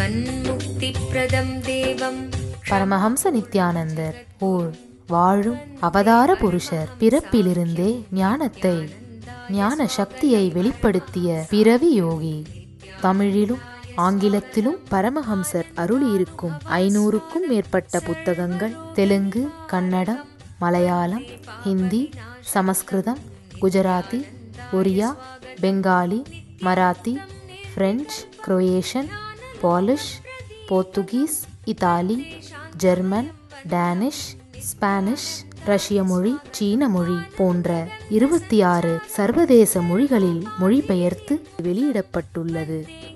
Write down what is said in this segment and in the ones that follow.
जीवन्मुक्तिप्रदं देवम् பரமஹம்ச நித்யானந்தர் ஓர் வாழும் அவதார புருஷர் பிறப்பிலிருந்தே ஞானத்தை ஞான சக்தியை வெளிப்படுத்திய பிறவி யோகி தமிழிலும் ஆங்கிலத்திலும் பரமஹம்சர் அருளியிருக்கும் ஐநூறுக்கும் மேற்பட்ட புத்தகங்கள் Telugu Kannada Malayalam Hindi Sanskrit Gujarati Oriya Bengali Marathi French Croatian Polish Portuguese Italy German Danish Spanish ரஷ்ய மொழி சீன மொழி போன்ற இருபத்தி ஆறு சர்வதேச மொழிகளில் மொழிபெயர்த்து வெளியிடப்பட்டுள்ளது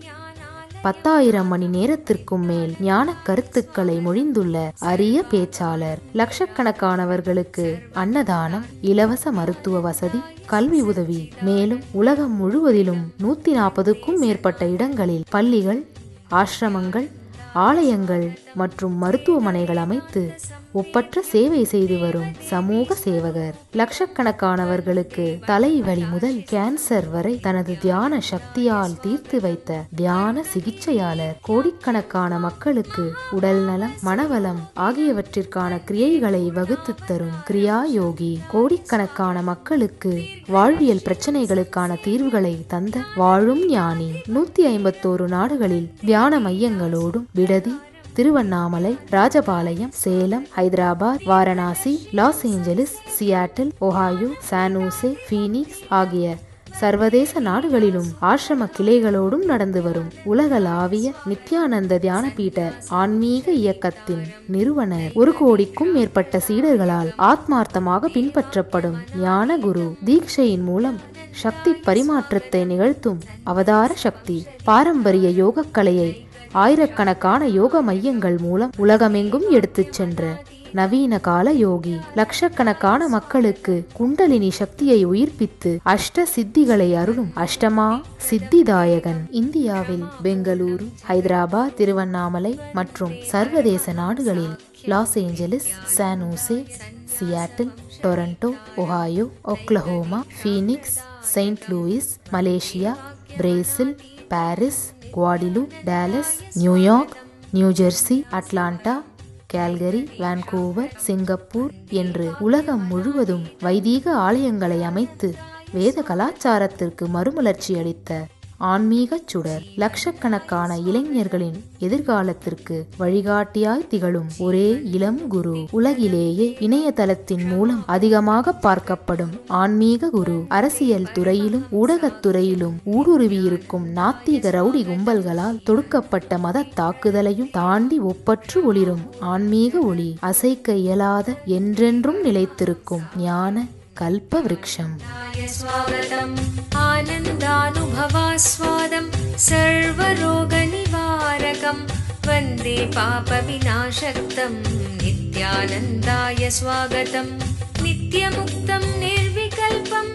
பத்தாயிரம் மணி நேரத்திற்கும் மேல் ஞான கருத்துக்களை மொழிந்துள்ள அரிய பேச்சாளர் லட்சக்கணக்கானவர்களுக்கு அன்னதானம் இலவச மருத்துவ வசதி கல்வி உதவி மேலும் உலகம் முழுவதிலும் நூத்தி நாற்பதுக்கும் மேற்பட்ட இடங்களில் பள்ளிகள் ஆசிரமங்கள் ஆலயங்கள் மற்றும் மருத்துவமனைகள் அமைத்து ஒப்பற்ற சேவை செய்து வரும் சமூக சேவகர் லட்சக்கணக்கானவர்களுக்கு தலைவலி முதல் கேன்சர் வரை தனது தியான சக்தியால் தீர்த்து வைத்த தியான சிகிச்சையாளர் கோடிக்கணக்கான மக்களுக்கு உடல் நலம் மனவளம் ஆகியவற்றிற்கான கிரியைகளை வகுத்து தரும் கிரியா யோகி கோடிக்கணக்கான மக்களுக்கு வாழ்வியல் பிரச்சனைகளுக்கான தீர்வுகளை தந்த வாழும் ஞானி நூத்தி ஐம்பத்தோரு நாடுகளில் தியான மையங்களோடும் விடுதி Tiruvannamalai Rajapalayam Salem Hyderabad Varanasi Los Angeles Seattle Ohio San Jose Phoenix ஆகிய சர்வதேச நாடுகளிலும் ஆசிரம கிளைகளோடும் நடந்து வரும் உலகளாவிய நித்யானந்த தியானபீட ஆன்மீக இயக்கத்தின் நிறுவனர் ஒரு கோடிக்கும் மேற்பட்ட சீடர்களால் ஆத்மார்த்தமாக பின்பற்றப்படும் ஞான குரு தீட்சையின் மூலம் சக்தி பரிமாற்றத்தை நிகழ்த்தும் அவதார சக்தி பாரம்பரிய யோகக்கலையை ஆயிரக்கணக்கான யோக மையங்கள் மூலம் உலகமெங்கும் எடுத்துச் சென்ற நவீன கால யோகி லட்சக்கணக்கான மக்களுக்கு குண்டலினி சக்தியை உயிர்ப்பித்து அஷ்ட சித்திகளை அருளும் அஷ்டமா சித்திதாயகன் இந்தியாவில் பெங்களூரு ஹைதராபாத் திருவண்ணாமலை மற்றும் சர்வதேச நாடுகளில் Los Angeles San Jose Seattle Toronto Ohio Oklahoma Phoenix Saint Louis Malaysia Brazil Paris Guadeloupe Dallas New York New Jersey Atlanta Calgary Vancouver Singapore என்று உலகம் முழுவதும் வைதீக ஆலயங்களை அமைத்து வேத கலாச்சாரத்திற்கு மறுமலர்ச்சி அளித்த ஆன்மீகச் சுடர் லட்சக்கணக்கான இளைஞர்களின் எதிர்காலத்திற்கு வழிகாட்டியாய் திகழும் ஒரே இளம் குரு உலகிலேயே இணையதளத்தின் மூலம் அதிகமாக பார்க்கப்படும் ஆன்மீக குரு அரசியல் துறையிலும் ஊடகத் துறையிலும் ஊடுருவியிருக்கும் நாத்திக ரவுடி கும்பல்களால் தொடுக்கப்பட்ட மத தாக்குதலையும் தாண்டி ஒப்பற்று ஒளிரும் ஆன்மீக ஒளி அசைக்க இயலாத என்றென்றும் நிலைத்திருக்கும் ஞான கல்ப விருட்சம் स्वागतम् आनन्दानुभवास्वादं सर्वरोगनिवारकं वन्दे पापविनाशक्तं नित्यानन्दाय स्वागतम् नित्यमुक्तं निर्विकल्पं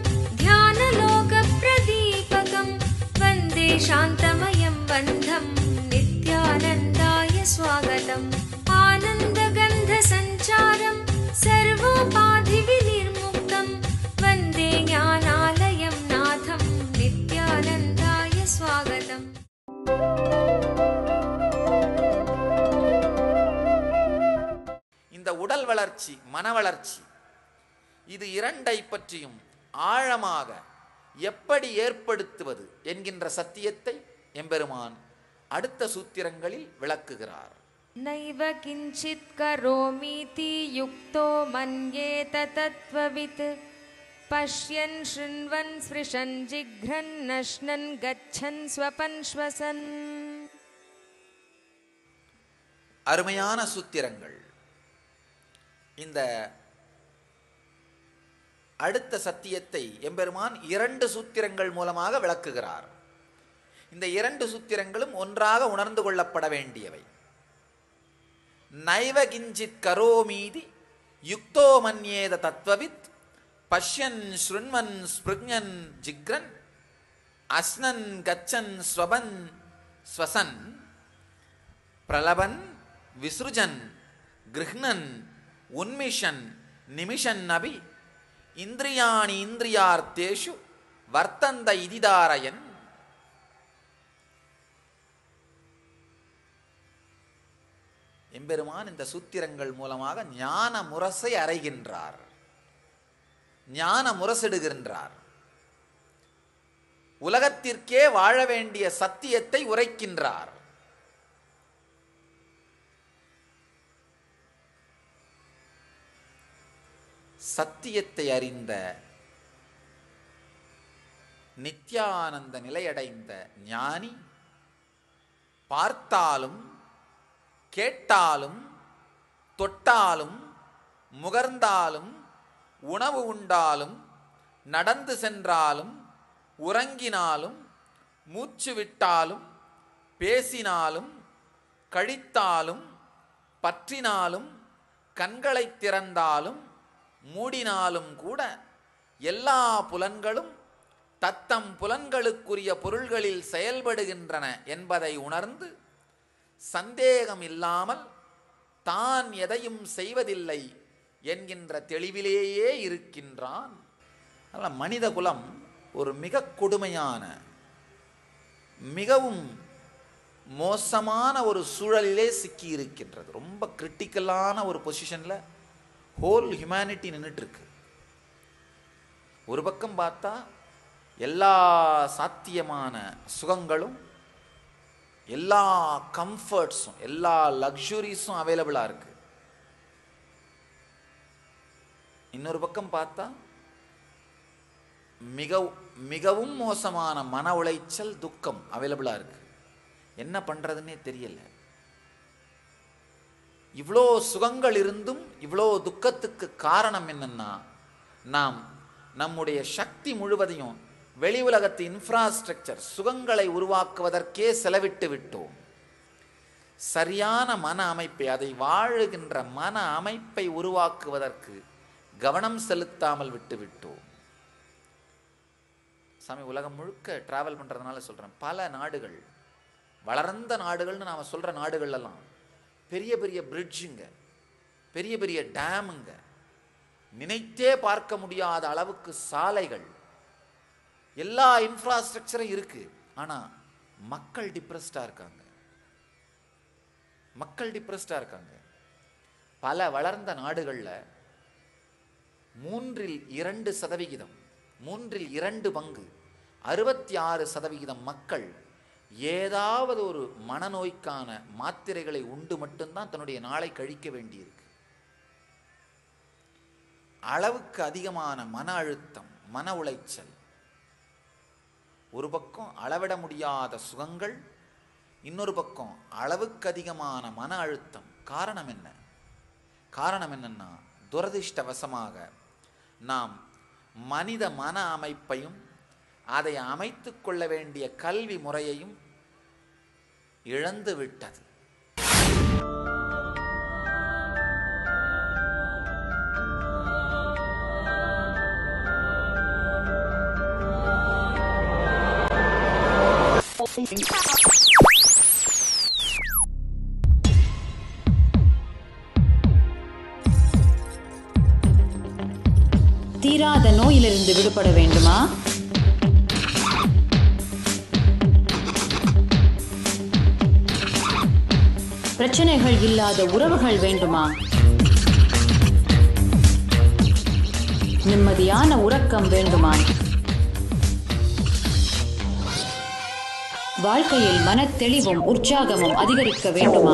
ध्यानलोकप्रदीपकं वन्दे शान्तमयं बन्धं नित्यानन्दाय स्वागतम् आनन्दगन्धसञ्चारं सर्वोपाधिविनिर्मुक्तं वन्दे ज्ञानालयं नाथं नित्यानन्दाय स्वागतम् இந்த உடல் வளர்ச்சி மன வளர்ச்சி இது இரண்டை பற்றியும் ஆழமாக எப்படி ஏற்படுத்துவது என்கின்ற சத்தியத்தை எம்பெருமான் அடுத்த சூத்திரங்களில் விளக்குகிறார் नैव किञ्चित् करोमीति युक्तो मन्येत तत्त्ववित् पश्यन् शृण्वन् स्पृशन् जिघ्रन् नश्नन् गच्छन् स्वपन् श्वसन् அருமையான சூத்திரங்கள் இந்த அடுத்த சத்தியத்தை எம்பெருமான் இரண்டு சூத்திரங்கள் மூலமாக விளக்குகிறார் இந்த இரண்டு சூத்திரங்களும் ஒன்றாக உணர்ந்து கொள்ளப்பட வேண்டியவை நைவ கிஞ்சித் கரோமீதி யுக்தோ மன்யேத தத்வவித் பஷ்யன் ஸ்ருண்வன் ஸ்பிருக்ஞன் ஜிக்ரன் அஸ்னன் கச்சன் ஸ்வபன் ஸ்வசன் பிரலபன் விசுருஜன் கிருஹ்ணன் உன்மிஷன் நிமிஷன் அபி இந்திரியாணி இந்திரியார்த்தேஷு வர்த்தந்த இதிதாரயன் எம்பெருமான் இந்த சூத்திரங்கள் மூலமாக ஞான முரசை அறைகின்றார் ஞான முரசிடுகின்றார் உலகத்திற்கே வாழ வேண்டிய சத்தியத்தை உரைக்கின்றார் சத்தியத்தை அறிந்த நித்யானந்த நிலையடைந்த ஞானி பார்த்தாலும் கேட்டாலும் தொட்டாலும் முகர்ந்தாலும் உணவு உண்டாலும் நடந்து சென்றாலும் உறங்கினாலும் மூச்சு விட்டாலும் பேசினாலும் கழித்தாலும் பற்றினாலும் கண்களைத் திறந்தாலும் மூடினாலும் கூட எல்லா புலன்களும் தத்தம் புலன்களுக்குரிய பொருள்களில் செயல்படுகின்றன என்பதை உணர்ந்து சந்தேகம் இல்லாமல் தான் எதையும் செய்வதில்லை என்கின்ற தெளிவிலேயே இருக்கின்றான் அதனால் மனித குலம் ஒரு மிக கொடுமையான மிகவும் மோசமான ஒரு சூழலிலே சிக்கி இருக்கின்றது ரொம்ப கிரிட்டிக்கலான ஒரு பொசிஷனில் ஹோல் ஹியூமனிட்டி நின்றுட்டு இருக்கு ஒரு பக்கம் பார்த்தா எல்லா சாத்தியமான சுகங்களும் எல்லா கம்ஃபர்ட்ஸும் எல்லா லக்ஸுரிஸும் அவைலபிளாக இருக்கு இன்னொரு பக்கம் பார்த்தா மிக மிகவும் மோசமான மன உளைச்சல் துக்கம் அவைலபிளாக இருக்கு என்ன பண்ணுறதுன்னே தெரியல இவ்வளோ சுகங்கள் இருந்தும் இவ்வளோ துக்கத்துக்கு காரணம் என்னன்னா நாம் நம்முடைய சக்தி முழுவதையும் வெளி உலகத்து இன்ஃப்ராஸ்ட்ரக்சர் சுகங்களை உருவாக்குவதற்கே செலவிட்டு விட்டோம் சரியான மன அமைப்பை அதை வாழுகின்ற மன அமைப்பை உருவாக்குவதற்கு கவனம் செலுத்தாமல் விட்டு விட்டோம் சாமி உலகம் முழுக்க டிராவல் பண்ணுறதுனால சொல்கிறேன் பல நாடுகள் வளர்ந்த நாடுகள்னு நாம் சொல்கிற நாடுகள்லாம் பெரிய பெரிய பிரிட்ஜுங்க பெரிய பெரிய டேமுங்க நினைத்தே பார்க்க முடியாத அளவுக்கு சாலைகள் எல்லா இன்ஃப்ராஸ்ட்ரக்சரும் இருக்கு ஆனால் மக்கள் டிப்ரெஸ்டாக இருக்காங்க மக்கள் டிப்ரெஸ்டாக இருக்காங்க பல வளர்ந்த நாடுகளில் மூன்றில் இரண்டு சதவிகிதம் மூன்றில் இரண்டு பங்கு அறுபத்தி ஆறு சதவிகிதம் மக்கள் ஏதாவது ஒரு மனநோய்க்கான மாத்திரைகளை உண்டு மட்டும்தான் தன்னுடைய நாளை கழிக்க வேண்டியிருக்கு அளவுக்கு அதிகமான மன அழுத்தம் மன உளைச்சல் ஒரு பக்கம் அளவிட முடியாத சுகங்கள் இன்னொரு பக்கம் அளவுக்கு அதிகமான மன அழுத்தம் காரணம் என்ன காரணம் என்னன்னா துரதிர்ஷ்டவசமாக நாம் மனித மன அமைப்பையும் அதை அமைத்து கொள்ள வேண்டிய கல்வி முறையையும் இழந்து விட்டது தீராத நோயிலிருந்து விடுபட வேண்டுமா பிரச்சனைகள் இல்லாத உறவுகள் வேண்டுமா நிம்மதியான உறக்கம் வேண்டுமா வாழ்க்கையில் மனத்தெளிவும் உற்சாகமும் அதிகரிக்க வேண்டுமா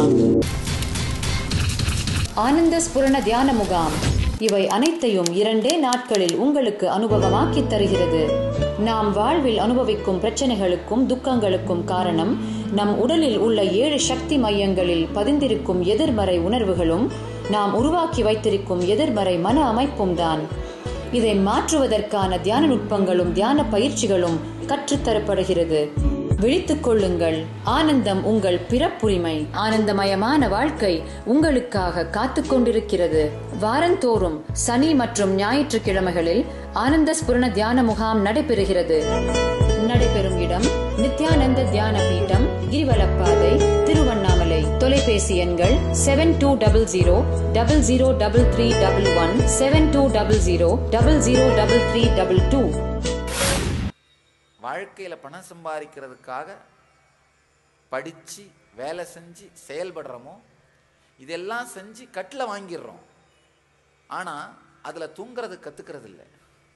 ஆனந்த ஸ்புரண தியான முகாம் இவை அனைத்தையும் இரண்டே நாட்களில் உங்களுக்கு அனுபவமாக்கித் தருகிறது நாம் வாழ்வில் அனுபவிக்கும் பிரச்சனைகளுக்கும் துக்கங்களுக்கும் காரணம் நம் உடலில் உள்ள ஏழு சக்தி மையங்களில் பதிந்திருக்கும் எதிர்மறை உணர்வுகளும் நாம் உருவாக்கி வைத்திருக்கும் எதிர்மறை மன அமைப்பும் தான் இதை மாற்றுவதற்கான தியான நுட்பங்களும் தியான பயிற்சிகளும் கற்றுத்தரப்படுகிறது விழித்துக் கொள்ளுங்கள் ஆனந்தம் உங்கள் பிறப்புரிமை ஆனந்தமயமான வாழ்க்கை உங்களுக்காக காத்து கொண்டிருக்கிறது வாரந்தோறும் சனி மற்றும் ஞாயிற்றுக்கிழமைகளில் ஆனந்த ஸ்புரண தியான முகாம் நடைபெறுகிறது நடைபெறும் இடம் நித்யானந்த தியான பீட்டம் கிரிவலப்பாதை திருவண்ணாமலை தொலைபேசி எண்கள் seven two double zero double zero double three double one seven two double zero double zero double three double two வாழ்க்கையில் பணம் சம்பாதிக்கிறதுக்காக படித்து வேலை செஞ்சு செயல்படுறோமோ இதெல்லாம் செஞ்சு கட்டில் வாங்கிடுறோம் ஆனால் அதில் தூங்குறது கற்றுக்கிறது இல்லை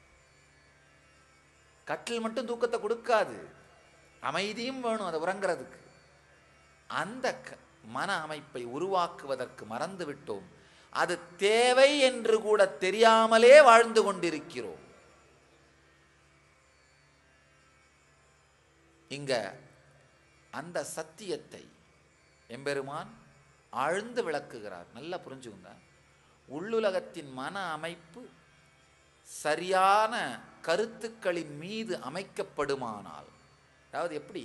கட்டில் மட்டும் தூக்கத்தை கொடுக்காது அமைதியும் வேணும் அதை உறங்குறதுக்கு அந்த க- மன அமைப்பை உருவாக்குவதற்கு மறந்து விட்டோம் அது தேவை என்று கூட தெரியாமலே வாழ்ந்து கொண்டிருக்கிறோம் இங்க அந்த சத்தியத்தை எம்பெருமான் ஆழ்ந்து விளக்குகிறார் நல்லா புரிஞ்சுக்குங்க உள்ளுலகத்தின் மன அமைப்பு சரியான கருத்துக்களின் மீது அமைக்கப்படுமானால் அதாவது எப்படி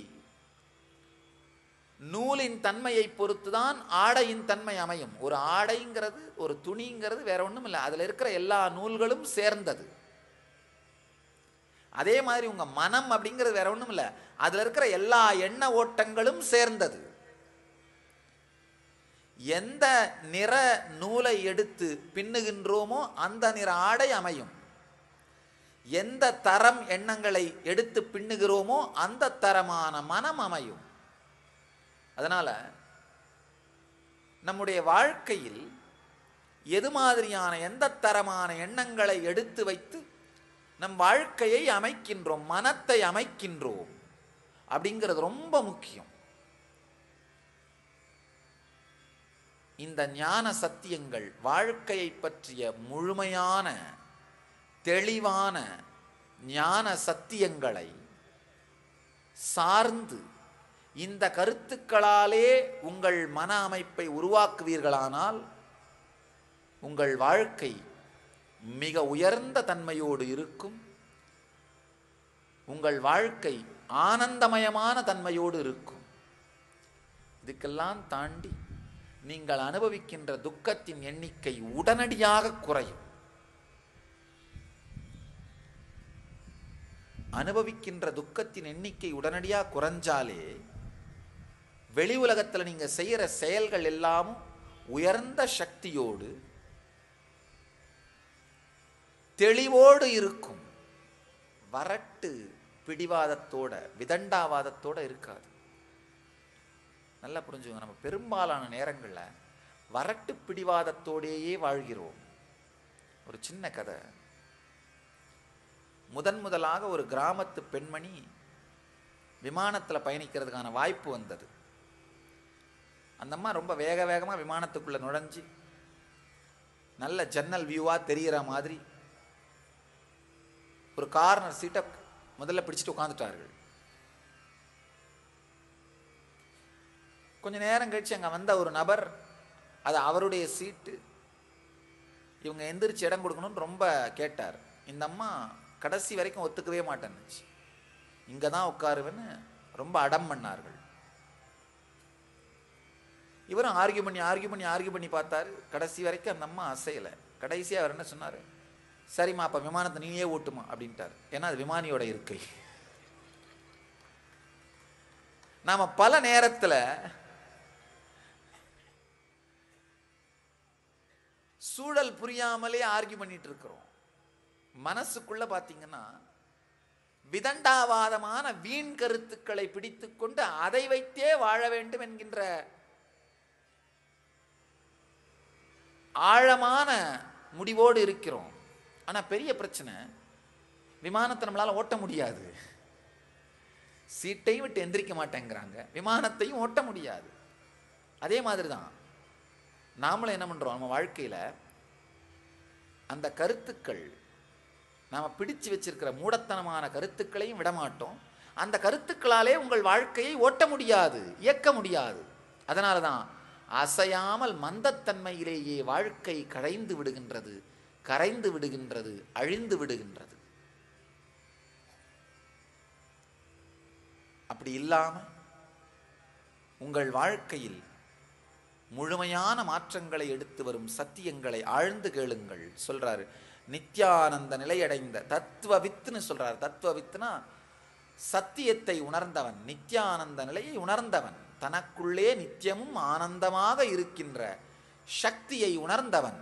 நூலின் தன்மையை பொறுத்துதான் ஆடையின் தன்மை அமையும் ஒரு ஆடைங்கிறது ஒரு துணிங்கிறது வேற ஒண்ணும் இல்லை அதுல இருக்கிற எல்லா நூல்களும் சேர்ந்தது அதே மாதிரி உங்க மனம் அப்படிங்கிறது வேற ஒண்ணும் இல்லை அதுல இருக்கிற எல்லா எண்ண ஓட்டங்களும் சேர்ந்தது எந்த நிற நூலை எடுத்து பின்னுகின்றோமோ அந்த நிற ஆடை அமையும் எந்த தரம் எண்ணங்களை எடுத்து பின்னுகிறோமோ அந்த தரமான மனம் அமையும் அதனால நம்முடைய வாழ்க்கையில் எது மாதிரியான எந்த தரமான எண்ணங்களை எடுத்து வைத்து நம் வாழ்க்கையை அமைக்கின்றோம் மனத்தை அமைக்கின்றோம் அப்படிங்கிறது ரொம்ப முக்கியம் இந்த ஞான சத்தியங்கள் வாழ்க்கையை பற்றிய முழுமையான தெளிவான ஞான சத்தியங்களை சார்ந்து இந்த கருத்துக்களாலே உங்கள் மன அமைப்பை உருவாக்குவீர்களானால் உங்கள் வாழ்க்கை மிக உயர்ந்த தன்மையோடு இருக்கும் உங்கள் வாழ்க்கை ஆனந்தமயமான தன்மையோடு இருக்கும் இதுக்கெல்லாம் தாண்டி நீங்கள் அனுபவிக்கின்ற துக்கத்தின் எண்ணிக்கை உடனடியாக குறையும் அனுபவிக்கின்ற துக்கத்தின் எண்ணிக்கை உடனடியாக குறைஞ்சாலே வெளி உலகத்தில் நீங்க செய்யற செயல்கள் எல்லாமும் உயர்ந்த சக்தியோடு தெளிவோடு இருக்கும் வரட்டு பிடிவாதத்தோட விதண்டாவாதத்தோட இருக்காது நல்லா புரிஞ்சுங்க நம்ம பெரும்பாலான நேரங்களில் வரட்டு பிடிவாதத்தோடேயே வாழ்கிறோம் ஒரு சின்ன கதை முதன் முதலாக ஒரு கிராமத்து பெண்மணி விமானத்தில் பயணிக்கிறதுக்கான வாய்ப்பு வந்தது அந்த அம்மா ரொம்ப வேக வேகமாக விமானத்துக்குள்ளே நுழைஞ்சு நல்ல ஜன்னல் வியூவாக தெரிகிற மாதிரி ஒரு கார்னர் சீட்டை முதல்ல பிடிச்சிட்டு உட்காந்துட்டார்கள் கொஞ்ச நேரம் கழிச்சு அங்கே வந்த ஒரு நபர் அது அவருடைய சீட்டு இவங்க எந்திரிச்சு இடம் கொடுக்கணும்னு ரொம்ப கேட்டார் இந்த அம்மா கடைசி வரைக்கும் ஒத்துக்கவே மாட்டேன்னுச்சு இங்கே தான் உட்காருவேன்னு ரொம்ப அடம் பண்ணார்கள் இவரும் ஆர்கியூ பண்ணி ஆர்கியூ பண்ணி ஆர்கியூ பண்ணி பார்த்தாரு கடைசி வரைக்கும் அந்த அம்மா அசையலை கடைசியாக அவர் என்ன சொன்னார் சரிம்மா அப்போ விமானத்தை நீயே ஓட்டுமா அப்படின்ட்டார் ஏன்னா அது விமானியோட இருக்கை நாம பல நேரத்தில் சூழல் புரியாமலே ஆர்கியூ பண்ணிட்டு இருக்கிறோம் மனசுக்குள்ள பார்த்தீங்கன்னா விதண்டாவாதமான வீண் கருத்துக்களை பிடித்துக்கொண்டு அதை வைத்தே வாழ வேண்டும் என்கின்ற ஆழமான முடிவோடு இருக்கிறோம் ஆனா பெரிய பிரச்சனை விமானத்தை நம்மளால ஓட்ட முடியாது சீட்டையும் விட்டு எந்திரிக்க மாட்டேங்கிறாங்க விமானத்தையும் ஓட்ட முடியாது அதே மாதிரி தான் நாமளும் என்ன பண்றோம் நம்ம வாழ்க்கையில அந்த கருத்துக்கள் நாம பிடிச்சு வச்சிருக்கிற மூடத்தனமான கருத்துக்களையும் விடமாட்டோம் அந்த கருத்துக்களாலே உங்கள் வாழ்க்கையை ஓட்ட முடியாது இயக்க முடியாது அதனால தான் அசையாமல் மந்தத்தன்மையிலேயே வாழ்க்கை கரைந்து விடுகின்றது கரைந்து விடுகின்றது அழிந்து விடுகின்றது அப்படி இல்லாம உங்கள் வாழ்க்கையில் முழுமையான மாற்றங்களை எடுத்து வரும் சத்தியங்களை ஆழ்ந்து கேளுங்கள் சொல்றாரு நித்யானந்த நிலையடைந்த தத்துவ வித்துன்னு சொல்றாரு தத்துவ வித்துனா சத்தியத்தை உணர்ந்தவன் நித்யானந்த நிலையை உணர்ந்தவன் தனக்குள்ளே நித்தியமும் ஆனந்தமாக இருக்கின்ற சக்தியை உணர்ந்தவன்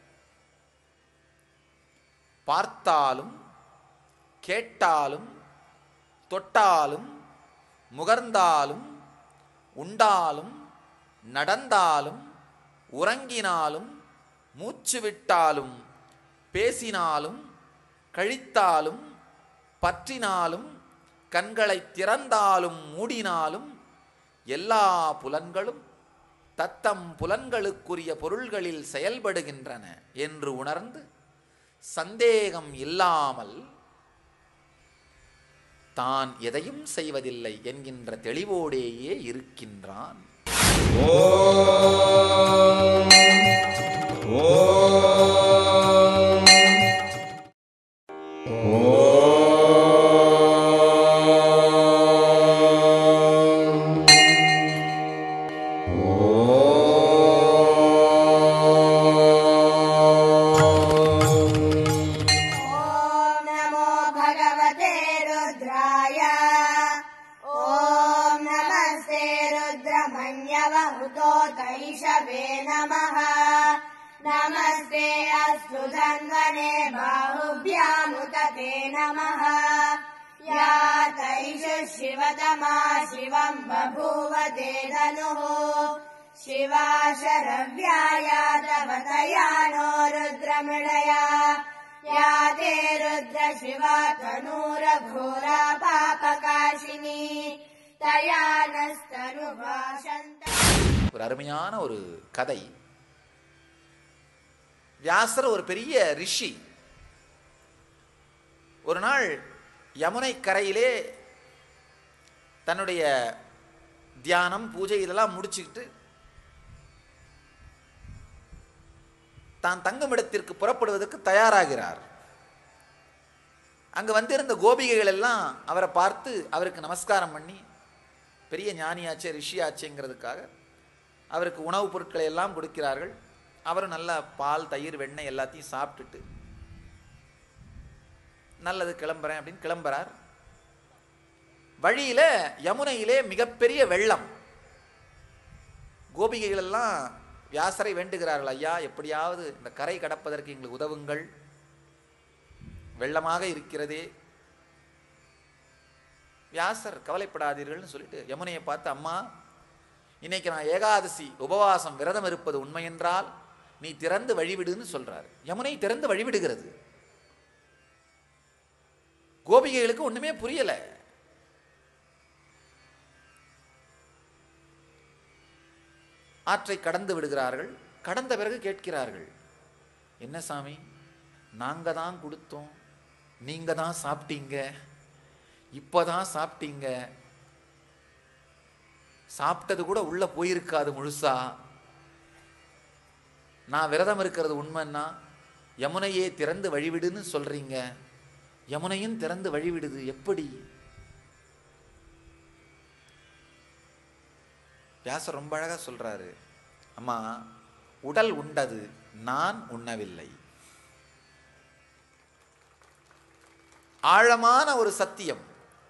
பார்த்தாலும் கேட்டாலும் தொட்டாலும் முகர்ந்தாலும் உண்டாலும் நடந்தாலும் உறங்கினாலும் மூச்சு விட்டாலும் பேசினாலும் கழித்தாலும் பற்றினாலும் கண்களை திறந்தாலும் மூடினாலும் எல்லா புலன்களும் தத்தம் புலன்களுக்குரிய பொருள்களில் செயல்படுகின்றன என்று உணர்ந்து சந்தேகம் இல்லாமல் தான் எதையும் செய்வதில்லை என்கின்ற தெளிவோடேயே இருக்கின்றான் ॐ नमो भगवते रुद्राय ॐ नमस्ते रुद्रमन्यवहुतो कैशवे नमः नमस्ते अस्तु धन्वने बाहुभ्यामुतते नमः या तैष शिवतमा शिवम् बभूव ते धनुः शिवा शरव्याया तव तया नो रुद्रमृणया या ते रुद्र शिवा तनूरघोरा पापकाशिनी तया नस्तनुभाषन्त ஒரு அருமையான ஒரு கதை வியாசர் ஒரு பெரிய ரிஷி ஒரு நாள் யமுனை கரையிலே தன்னுடைய தியானம் பூஜை இதெல்லாம் முடிச்சுக்கிட்டு தான் தங்கும் இடத்திற்கு புறப்படுவதற்கு தயாராகிறார் அங்கு வந்திருந்த கோபிகைகள் எல்லாம் அவரை பார்த்து அவருக்கு நமஸ்காரம் பண்ணி பெரிய ஞானியாச்சே ரிஷியாச்சேங்கிறதுக்காக அவருக்கு உணவுப் பொருட்களை எல்லாம் கொடுக்கிறார்கள் அவரும் நல்ல பால் தயிர் வெண்ணெய் எல்லாத்தையும் சாப்பிட்டுட்டு நல்லது கிளம்புறேன் அப்படின்னு கிளம்புறார் வழியில யமுனையிலே மிகப்பெரிய வெள்ளம் கோபிகைகள் எல்லாம் வியாசரை வேண்டுகிறார்கள் ஐயா எப்படியாவது இந்த கரை கடப்பதற்கு எங்களுக்கு உதவுங்கள் வெள்ளமாக இருக்கிறதே வியாசர் கவலைப்படாதீர்கள்னு சொல்லிட்டு யமுனையை பார்த்து அம்மா இன்னைக்கு நான் ஏகாதசி உபவாசம் விரதம் இருப்பது உண்மையென்றால் நீ திறந்து வழிவிடுன்னு சொல்றாரு யமுனை திறந்து வழிவிடுகிறது கோபிகைகளுக்கு ஒண்ணுமே புரியல ஆற்றை கடந்து விடுகிறார்கள் கடந்த பிறகு கேட்கிறார்கள் என்ன சாமி நாங்க தான் கொடுத்தோம் நீங்க தான் சாப்பிட்டீங்க இப்பதான் சாப்பிட்டீங்க சாப்பிட்டது கூட உள்ள போயிருக்காது முழுசா நான் விரதம் இருக்கிறது உண்மைன்னா யமுனையே திறந்து வழிவிடுன்னு சொல்றீங்க யமுனையும் திறந்து வழிவிடுது எப்படி வியாசர் ரொம்ப அழகா சொல்றாரு அம்மா உடல் உண்டது நான் உண்ணவில்லை ஆழமான ஒரு சத்தியம்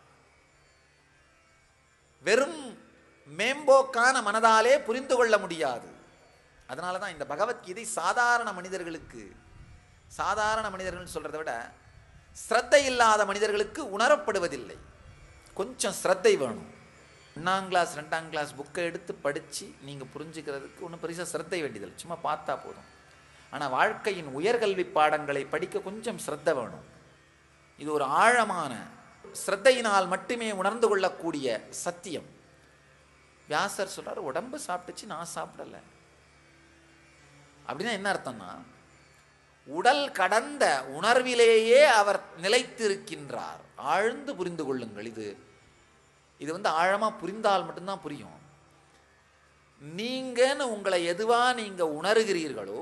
வெறும் மேம்போக்கான மனதாலே புரிந்து கொள்ள முடியாது அதனால தான் இந்த பகவத்கீதை சாதாரண மனிதர்களுக்கு சாதாரண மனிதர்கள் சொல்றதை விட ஸ்ரத்தை இல்லாத மனிதர்களுக்கு உணரப்படுவதில்லை கொஞ்சம் ஸ்ரத்தை வேணும் ஒன்றாம் கிளாஸ் ரெண்டாம் கிளாஸ் புக்கை எடுத்து படித்து நீங்கள் புரிஞ்சுக்கிறதுக்கு ஒன்றும் பெருசாக ஸ்ரத்தை வேண்டியதில்லை சும்மா பார்த்தா போதும் ஆனால் வாழ்க்கையின் உயர்கல்வி பாடங்களை படிக்க கொஞ்சம் ஸ்ரத்த வேணும் இது ஒரு ஆழமான ஸ்ரத்தையினால் மட்டுமே உணர்ந்து கொள்ளக்கூடிய சத்தியம் வியாசர் சொல்றாரு உடம்பு சாப்பிட்டுச்சு நான் சாப்பிடல அப்படின்னா என்ன அர்த்தம்னா உடல் கடந்த உணர்விலேயே அவர் நிலைத்திருக்கின்றார் ஆழ்ந்து புரிந்து கொள்ளுங்கள் இது இது வந்து ஆழமா புரிந்தால் மட்டும்தான் புரியும் நீங்கன்னு உங்களை எதுவா நீங்க உணர்கிறீர்களோ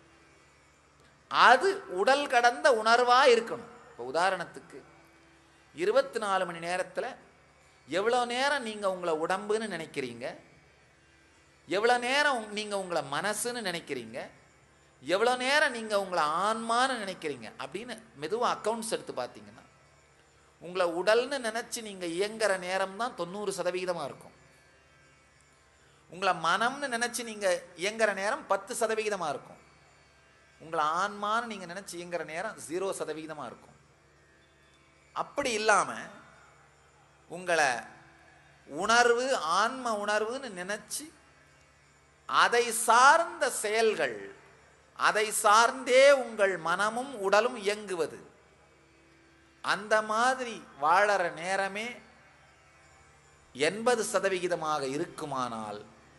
அது உடல் கடந்த உணர்வா இருக்கணும் இப்போ உதாரணத்துக்கு இருபத்தி நாலு மணி நேரத்தில் எவ்வளோ நேரம் நீங்கள் உங்களை உடம்புன்னு நினைக்கிறீங்க எவ்வளோ நேரம் நீங்கள் உங்களை மனசுன்னு நினைக்கிறீங்க எவ்வளோ நேரம் நீங்கள் உங்களை ஆன்மான்னு நினைக்கிறீங்க அப்படின்னு மெதுவாக அக்கௌண்ட்ஸ் எடுத்து பார்த்தீங்கன்னா உங்களை உடல்னு நினச்சி நீங்கள் இயங்குற நேரம் தான் தொண்ணூறு சதவிகிதமாக இருக்கும் உங்களை மனம்னு நினச்சி நீங்கள் இயங்குற நேரம் பத்து சதவிகிதமாக இருக்கும் உங்களை ஆன்மான்னு நீங்கள் நினச்சி இயங்குற நேரம் ஜீரோ சதவிகிதமாக இருக்கும் அப்படி இல்லாமல் உங்களை உணர்வு ஆன்ம உணர்வுன்னு நினச்சி அதை சார்ந்த செயல்கள் அதை சார்ந்தே உங்கள் மனமும் உடலும் இயங்குவது அந்த மாதிரி வாழற நேரமே எண்பது சதவிகிதமாக இருக்குமானால்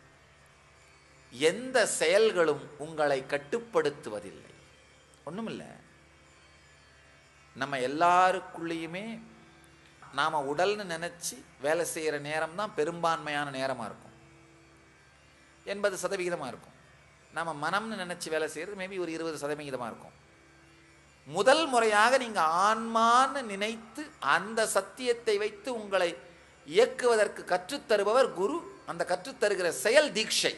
எந்த செயல்களும் உங்களை கட்டுப்படுத்துவதில்லை ஒண்ணுமில்லை நம்ம எல்லாருக்குள்ளேயுமே நாம் உடல்னு நினச்சி வேலை செய்கிற நேரம் தான் பெரும்பான்மையான நேரமாக இருக்கும் எண்பது சதவிகிதமாக இருக்கும் நாம் மனம்னு நினச்சி வேலை செய்கிறது மேபி ஒரு இருபது சதவிகிதமாக இருக்கும் முதல் முறையாக நீங்கள் ஆன்மான்னு நினைத்து அந்த சத்தியத்தை வைத்து உங்களை இயக்குவதற்கு கற்றுத்தருபவர் குரு அந்த கற்றுத்தருகிற செயல் தீட்சை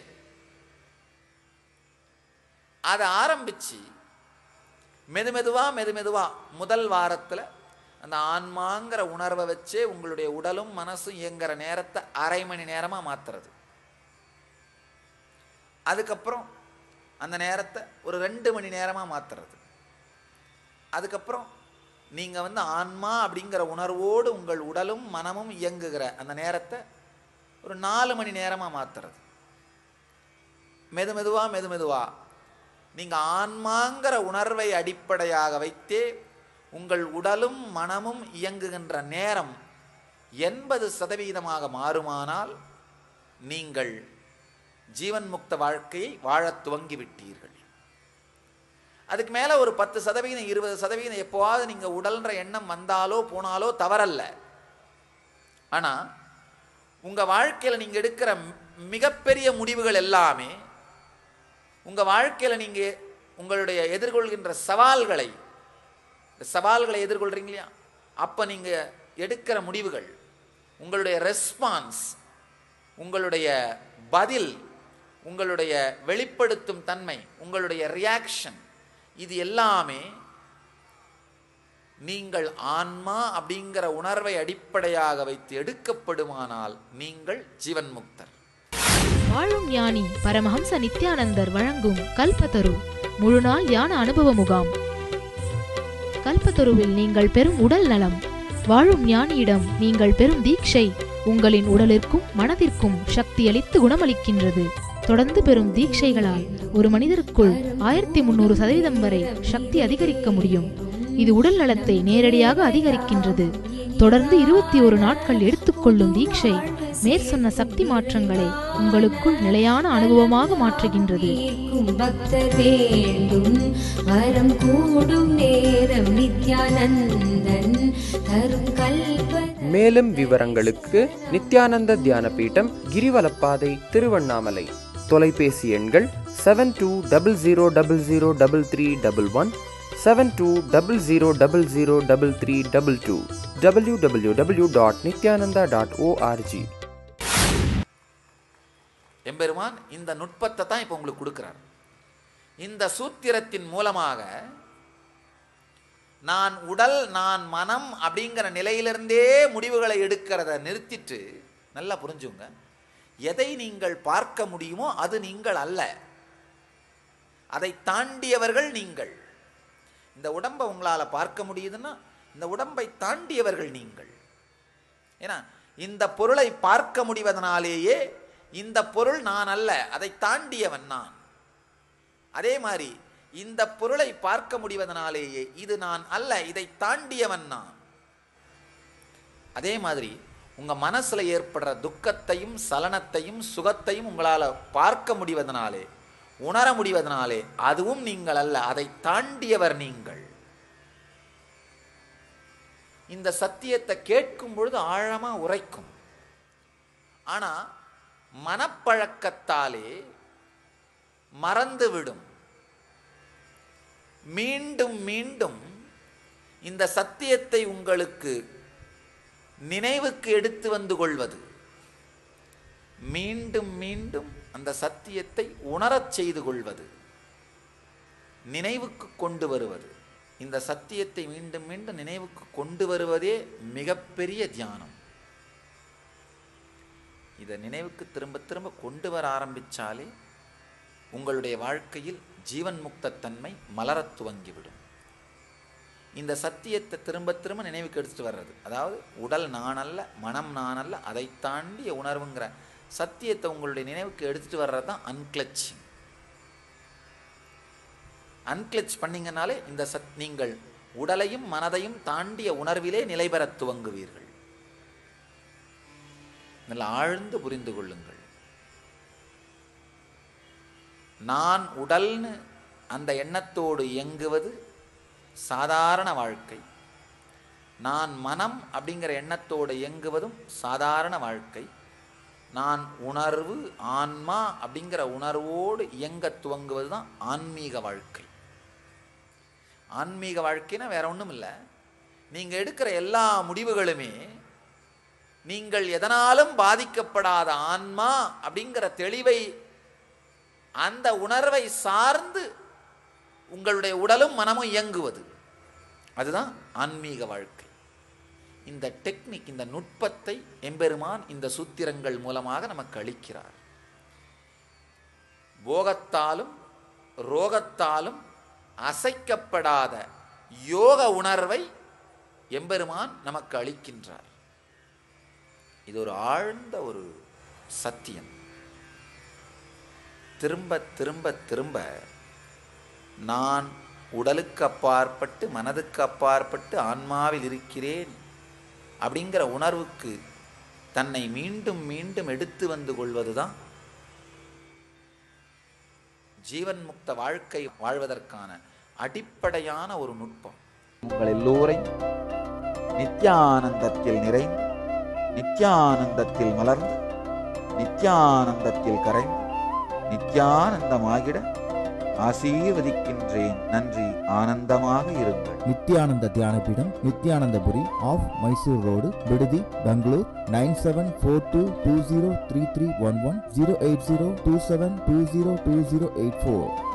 அதை ஆரம்பிச்சு மெதுமெதுவா மெதுமெதுவா முதல் வாரத்தில் அந்த ஆன்மாங்கிற உணர்வை வச்சே உங்களுடைய உடலும் மனசும் இயங்குற நேரத்தை அரை மணி நேரமாக மாற்றுறது அதுக்கப்புறம் அந்த நேரத்தை ஒரு ரெண்டு மணி நேரமாக மாற்றுறது அதுக்கப்புறம் நீங்கள் வந்து ஆன்மா அப்படிங்கிற உணர்வோடு உங்கள் உடலும் மனமும் இயங்குகிற அந்த நேரத்தை ஒரு நாலு மணி நேரமாக மாற்றுறது மெது மெதுவா மெது மெதுவா நீங்கள் ஆன்மாங்கிற உணர்வை அடிப்படையாக வைத்தே உங்கள் உடலும் மனமும் இயங்குகின்ற நேரம் எண்பது சதவீதமாக மாறுமானால் நீங்கள் ஜீவன் முக்த வாழ்க்கையை வாழத் துவங்கி விட்டீர்கள் அதுக்கு மேலே ஒரு பத்து சதவீதம் இருபது சதவீதம் எப்போவாவது நீங்கள் உடல்ன்ற எண்ணம் வந்தாலோ போனாலோ தவறல்ல ஆனால் உங்கள் வாழ்க்கையில் நீங்கள் எடுக்கிற மிகப்பெரிய முடிவுகள் எல்லாமே உங்கள் வாழ்க்கையில் நீங்கள் உங்களுடைய எதிர்கொள்கின்ற சவால்களை சவால்களை எதிர்கொள்கிறீங்க இல்லையா அப்போ நீங்கள் எடுக்கிற முடிவுகள் உங்களுடைய ரெஸ்பான்ஸ் உங்களுடைய பதில் உங்களுடைய வெளிப்படுத்தும் தன்மை உங்களுடைய ரியாக்ஷன் இது எல்லாமே நீங்கள் ஆன்மா அப்படிங்கிற உணர்வை அடிப்படையாக வைத்து எடுக்கப்படுமானால் நீங்கள் ஜீவன் முக்தர் வாழும் ஞானி பரமஹம்ச நித்யானந்தர் வழங்கும் கல்பத்தரு முழுநாள் யான அனுபவ முகாம் கல்பத்தருவில் நீங்கள் பெறும் உடல் நலம் வாழும் ஞானியிடம் நீங்கள் பெறும் தீட்சை உங்களின் உடலிற்கும் மனதிற்கும் சக்தியளித்து குணமளிக்கின்றது தொடர்ந்து பெறும் தீட்சைகளால் ஒரு மனிதருக்குள் ஆயிரத்தி முன்னூறு சதவீதம் வரை சக்தி அதிகரிக்க முடியும் இது உடல் நலத்தை நேரடியாக அதிகரிக்கின்றது தொடர்ந்து இருபத்தி ஒரு நாட்கள் எடுத்துக்கொள்ளும் தீட்சை மேற்சொன்ன சக்தி மாற்றங்களை உங்களுக்குள் நிலையான அனுபவமாக மாற்றுகின்றது கேட்கும் பக்தர் வேண்டும் வரம் கூடும் நேரம் நித்யானந்தன் தரும் கல்ப மேலும் விவரங்களுக்கு நித்யானந்த தியான பீடம் கிரிவலப்பாதை திருவண்ணாமலை தொலைபேசி எண்கள் seven two double zero double zero double three double one seven two double zero double zero double three double two W W W dot Nithyananda dot O R G எம்பெருமான் இந்த நுட்பத்தை தான் இப்போ உங்களுக்கு கொடுக்குறார் இந்த சூத்திரத்தின் மூலமாக நான் உடல் நான் மனம் அப்படிங்கிற நிலையிலிருந்தே முடிவுகளை எடுக்கிறத நிறுத்திட்டு நல்லா புரிஞ்சுங்க எதை நீங்கள் பார்க்க முடியுமோ அது நீங்கள் அல்ல அதை தாண்டியவர்கள் நீங்கள் இந்த உடம்பை உங்களால் பார்க்க முடியுதுன்னா இந்த உடம்பை தாண்டியவர்கள் நீங்கள் ஏன்னா இந்த பொருளை பார்க்க முடிவதனாலேயே இந்த பொருள் நான் அல்ல அதை தாண்டியவன் நான் அதே மாதிரி இந்த பொருளை பார்க்க முடிவதனாலேயே இது நான் அல்ல இதை தாண்டியவன் நான் அதே மாதிரி உங்க மனசுல ஏற்படுற துக்கத்தையும் சலனத்தையும் சுகத்தையும் உங்களால பார்க்க முடிவதனாலே உணர முடிவதனாலே அதுவும் நீங்கள் அல்ல அதை தாண்டியவர் நீங்கள் இந்த சத்தியத்தை கேட்கும் பொழுது ஆழமா உரைக்கும் ஆனா மனப்பழக்கத்தாலே மறந்துவிடும் மீண்டும் மீண்டும் இந்த சத்தியத்தை உங்களுக்கு நினைவுக்கு எடுத்து வந்து கொள்வது மீண்டும் மீண்டும் அந்த சத்தியத்தை உணரச் செய்து கொள்வது நினைவுக்கு கொண்டு வருவது இந்த சத்தியத்தை மீண்டும் மீண்டும் நினைவுக்கு கொண்டு வருவதே மிகப்பெரிய தியானம் இதை நினைவுக்கு திரும்ப திரும்ப கொண்டு வர ஆரம்பிச்சாலே உங்களுடைய வாழ்க்கையில் ஜீவன் முக்தத்தன்மை மலரத் துவங்கிவிடும் இந்த சத்தியத்தை திரும்ப திரும்ப நினைவுக்கு எடுத்துட்டு வர்றது அதாவது உடல் நான் அல்ல மனம் நான் அல்ல அதை தாண்டிய உணர்வுங்கிற சத்தியத்தை உங்களுடைய நினைவுக்கு எடுத்துட்டு வர்றது தான் அன்கிளச்சிங் அன்கிளச் பண்ணீங்கனாலே இந்த சத் நீங்கள் உடலையும் மனதையும் தாண்டிய உணர்விலே நிலை பெறத் துவங்குவீர்கள் நல்ல ஆழ்ந்து புரிந்து கொள்ளுங்கள் நான் உடல்னு அந்த எண்ணத்தோடு இயங்குவது சாதாரண வாழ்க்கை நான் மனம் அப்படிங்கிற எண்ணத்தோடு இயங்குவதும் சாதாரண வாழ்க்கை நான் உணர்வு ஆன்மா அப்படிங்கிற உணர்வோடு இயங்க துவங்குவது தான் ஆன்மீக வாழ்க்கை ஆன்மீக வாழ்க்கைனா வேற ஒன்றும் இல்லை நீங்கள் எடுக்கிற எல்லா முடிவுகளுமே நீங்கள் எதனாலும் பாதிக்கப்படாத ஆன்மா அப்படிங்கிற தெளிவை அந்த உணர்வை சார்ந்து உங்களுடைய உடலும் மனமும் இயங்குவது அதுதான் ஆன்மீக வாழ்க்கை இந்த டெக்னிக் இந்த நுட்பத்தை எம்பெருமான் இந்த சூத்திரங்கள் மூலமாக நமக்கு அளிக்கிறார் போகத்தாலும் ரோகத்தாலும் அசைக்கப்படாத யோக உணர்வை எம்பெருமான் நமக்கு அளிக்கின்றார் இது ஒரு ஆழ்ந்த ஒரு சத்தியம் திரும்ப திரும்ப திரும்ப நான் உடலுக்கு அப்பாற்பட்டு மனதுக்கு அப்பாற்பட்டு ஆன்மாவில் இருக்கிறேன் அப்படிங்கிற உணர்வுக்கு தன்னை மீண்டும் மீண்டும் எடுத்து வந்து கொள்வதுதான் ஜீவன் முக்த வாழ்க்கை வாழ்வதற்கான அடிப்படையான ஒரு நுட்பம் உங்கள் எல்லோரையும் நித்யானந்தத்தில் நிறைந்து நித்யானந்தத்தில் மலர்ந்து நித்யானந்தத்தில் கரைந்து நித்யானந்தமாகிட ஆசீர்வதிக்கின்றேன் நன்றி ஆனந்தமாக இருங்கள் நித்யானந்த தியானபீடம் நித்யானந்தபுரி ஆஃப் மைசூர் ரோடு விடுதி Bangalore nine seven four two two zero three three one one zero eight zero two seven two zero two zero eight four